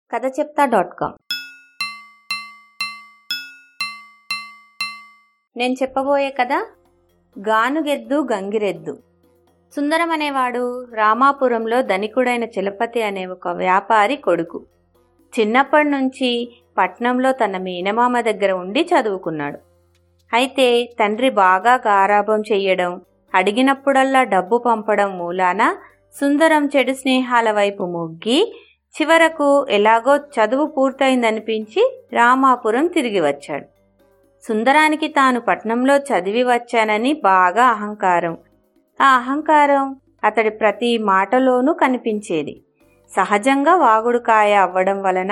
కథ చెప్తా dot com నేను చెప్పబోయే కథ గానుగెద్దు గంగిరెద్దు సుందరం అనేవాడు రామాపురంలో ధనికుడైన చలపతి అనే ఒక వ్యాపారి కొడుకు చిన్నప్పటి నుంచి పట్నంలో తన మేనమామ దగ్గర ఉండి చదువుకున్నాడు అయితే తండ్రి బాగా గారాభం చెయ్యడం అడిగినప్పుడల్లా డబ్బు పంపడం మూలాన సుందరం చెడు స్నేహాల వైపు మొగ్గి చివరకు ఎలాగో చదువు పూర్తయిందనిపించి రామాపురం తిరిగి వచ్చాడు సుందరానికి తాను పట్నంలో చదివి వచ్చానని బాగా అహంకారం ఆ అహంకారం అతడి ప్రతి మాటలోనూ కనిపించేది సహజంగా వాగుడుకాయ అవ్వడం వలన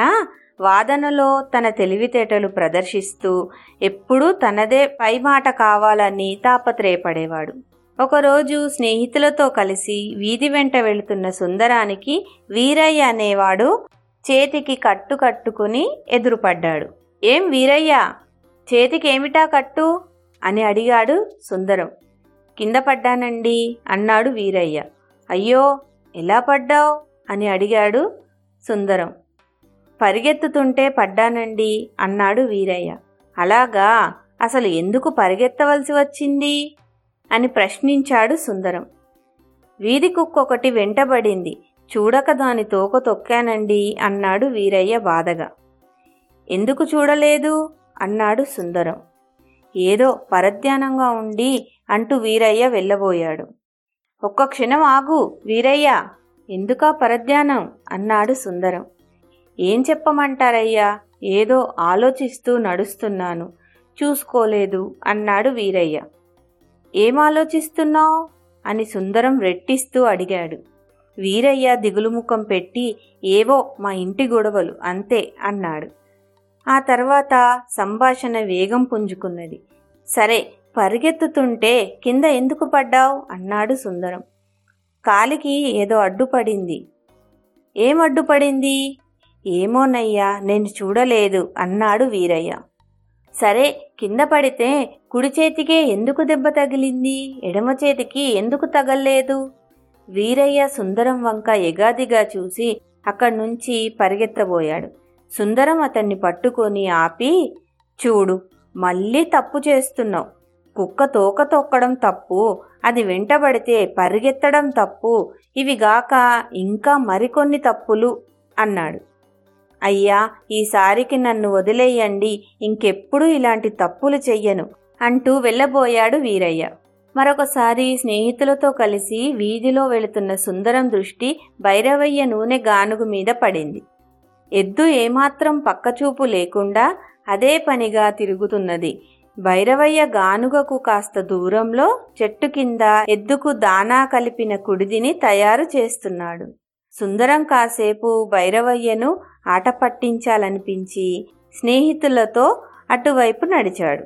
వాదనలో తన తెలివితేటలు ప్రదర్శిస్తూ ఎప్పుడూ తనదే పై మాట కావాలని తాపత్రయపడేవాడు ఒకరోజు స్నేహితులతో కలిసి వీధి వెంట వెళుతున్న సుందరానికి వీరయ్య అనేవాడు చేతికి కట్టు కట్టుకుని ఎదురుపడ్డాడు ఏం వీరయ్య చేతికి ఏమిటా కట్టు అని అడిగాడు సుందరం కింద పడ్డానండి అన్నాడు వీరయ్య అయ్యో ఎలా పడ్డావు అని అడిగాడు సుందరం పరిగెత్తుతుంటే పడ్డానండి అన్నాడు వీరయ్య అలాగా అసలు ఎందుకు పరిగెత్తవలసి వచ్చింది అని ప్రశ్నించాడు సుందరం వీధి కుక్క ఒకటి వెంటబడింది చూడక దాని తోక తొక్కానండి అన్నాడు వీరయ్య బాధగా ఎందుకు చూడలేదు అన్నాడు సుందరం ఏదో పరధ్యానంగా ఉండి అంటూ వీరయ్య వెళ్ళబోయాడు ఒక్క క్షణం ఆగు వీరయ్య ఎందుకా పరధ్యానం అన్నాడు సుందరం ఏం చెప్పమంటారయ్యా ఏదో ఆలోచిస్తూ నడుస్తున్నాను చూసుకోలేదు అన్నాడు వీరయ్య ఏం ఆలోచిస్తున్నావు అని సుందరం రెట్టిస్తూ అడిగాడు వీరయ్య దిగులుముఖం పెట్టి ఏవో మా ఇంటి గొడవలు అంతే అన్నాడు ఆ తర్వాత సంభాషణ వేగం పుంజుకున్నది సరే పరిగెత్తుతుంటే కింద ఎందుకు పడ్డావు అన్నాడు సుందరం కాలికి ఏదో అడ్డుపడింది ఏం అడ్డుపడింది ఏమోనయ్యా నేను చూడలేదు అన్నాడు వీరయ్య సరే కింద పడితే కుడి చేతికే ఎందుకు దెబ్బ తగిలింది ఎడమ చేతికి ఎందుకు తగల్లేదు వీరయ్య సుందరం వంక ఎగాదిగా చూసి అక్కడి నుంచి పరిగెత్తబోయాడు సుందరం అతన్ని పట్టుకొని ఆపి చూడు మళ్ళీ తప్పు చేస్తున్నావు కుక్క తోక తొక్కడం తప్పు అది వెంటబడితే పరిగెత్తడం తప్పు ఇవి గాక ఇంకా మరికొన్ని తప్పులు అన్నాడు అయ్యా ఈసారికి నన్ను వదిలేయండి ఇంకెప్పుడు ఇలాంటి తప్పులు చెయ్యను అంటూ వెళ్ళబోయాడు వీరయ్య మరొకసారి స్నేహితులతో కలిసి వీధిలో వెళుతున్న సుందరం దృష్టి భైరవయ్య నూనె గానుగు మీద పడింది ఎద్దు ఏమాత్రం పక్కచూపు లేకుండా అదే పనిగా తిరుగుతున్నది భైరవయ్య గానుగకు కాస్త దూరంలో చెట్టు కింద ఎద్దుకు దానా కలిపిన కుడిదిని తయారు చేస్తున్నాడు సుందరం కాసేపు భైరవయ్యను ఆట పట్టించాలనిపించి స్నేహితులతో అటువైపు నడిచాడు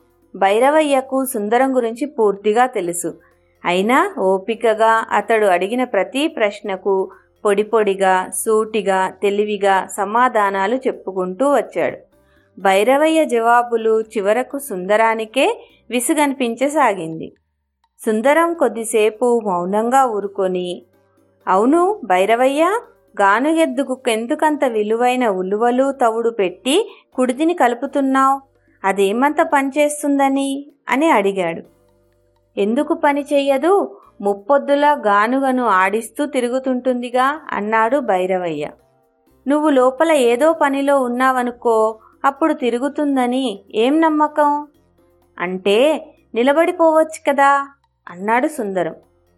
భైరవయ్యకు సుందరం గురించి పూర్తిగా తెలుసు అయినా ఓపికగా అతడు అడిగిన ప్రతి ప్రశ్నకు పొడి పొడిగా సూటిగా తెలివిగా సమాధానాలు చెప్పుకుంటూ వచ్చాడు భైరవయ్య జవాబులు చివరకు సుందరానికే విసుగనిపించసాగింది సుందరం కొద్దిసేపు మౌనంగా ఊరుకొని అవును భైరవయ్య గానుగెద్దుకు ఎందుకంత విలువైన ఉలువలు తవుడు పెట్టి కుడితిని కలుపుతున్నావు అదేమంత పనిచేస్తుందని అని అడిగాడు ఎందుకు పని చెయ్యదు ముప్పొద్దులా గానుగను ఆడిస్తూ తిరుగుతుంటుందిగా అన్నాడు భైరవయ్య నువ్వు లోపల ఏదో పనిలో ఉన్నావనుకో అప్పుడు తిరుగుతుందని ఏం నమ్మకం అంటే నిలబడిపోవచ్చు కదా అన్నాడు సుందరం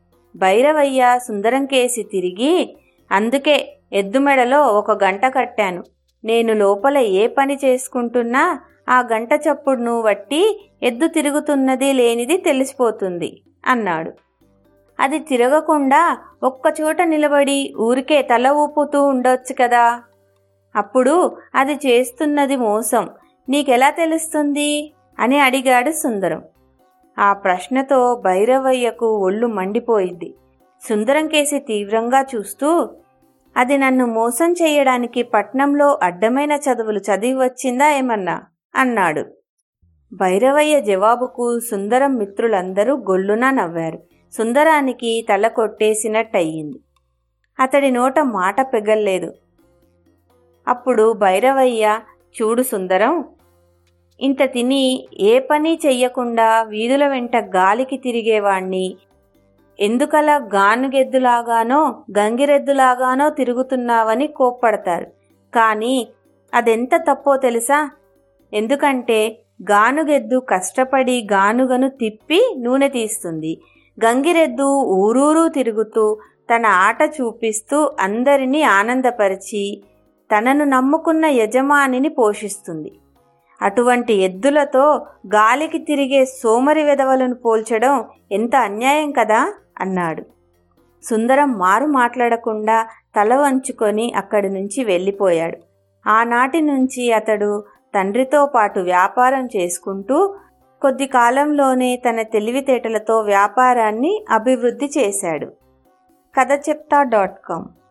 భైరవయ్య సుందరం కేసి తిరిగి అందుకే ఎద్దుమెడలో ఒక గంట కట్టాను నేను లోపల ఏ పని చేసుకుంటున్నా ఆ గంట చప్పుడును బట్టి ఎద్దు తిరుగుతున్నది లేనిది తెలిసిపోతుంది అన్నాడు అది తిరగకుండా ఒక్కచోట నిలబడి ఊరికే తల ఊపుతూ ఉండొచ్చు కదా అప్పుడు అది చేస్తున్నది మోసం నీకెలా తెలుస్తుంది అని అడిగాడు సుందరం ఆ ప్రశ్నతో భైరవయ్యకు ఒళ్ళు మండిపోయింది సుందరం కేసి తీవ్రంగా చూస్తూ అది నన్ను మోసం చేయడానికి పట్నంలో అడ్డమైన చదువులు చదివి వచ్చిందా ఏమన్నా అన్నాడు భైరవయ్య జవాబుకు సుందరం మిత్రులందరూ గొల్లున నవ్వారు సుందరానికి తల కొట్టేసినట్టయింది అతడి నోట మాట పెగల్లేదు అప్పుడు భైరవయ్య చూడు సుందరం ఇంత తిని ఏ పని చెయ్యకుండా వీధుల వెంట గాలికి తిరిగేవాణ్ణి ఎందుకలా గానుగెద్దులాగానో గంగిరెద్దులాగానో తిరుగుతున్నావని కోప్పడతారు కానీ అదెంత తప్పో తెలుసా ఎందుకంటే గానుగెద్దు కష్టపడి గానుగను తిప్పి నూనె తీస్తుంది గంగిరెద్దు ఊరూరు తిరుగుతూ తన ఆట చూపిస్తూ అందరినీ ఆనందపరిచి తనను నమ్ముకున్న యజమానిని పోషిస్తుంది అటువంటి ఎద్దులతో గాలికి తిరిగే సోమరి వెధవలను పోల్చడం ఎంత అన్యాయం కదా అన్నాడు సుందరం మారు మాట్లాడకుండా తల వంచుకొని అక్కడి నుంచి వెళ్ళిపోయాడు ఆనాటి నుంచి అతడు తండ్రితో పాటు వ్యాపారం చేసుకుంటూ కొద్ది కాలంలోనే తన తెలివితేటలతో వ్యాపారాన్ని అభివృద్ధి చేశాడు కథ చెప్తా డాట్ కామ్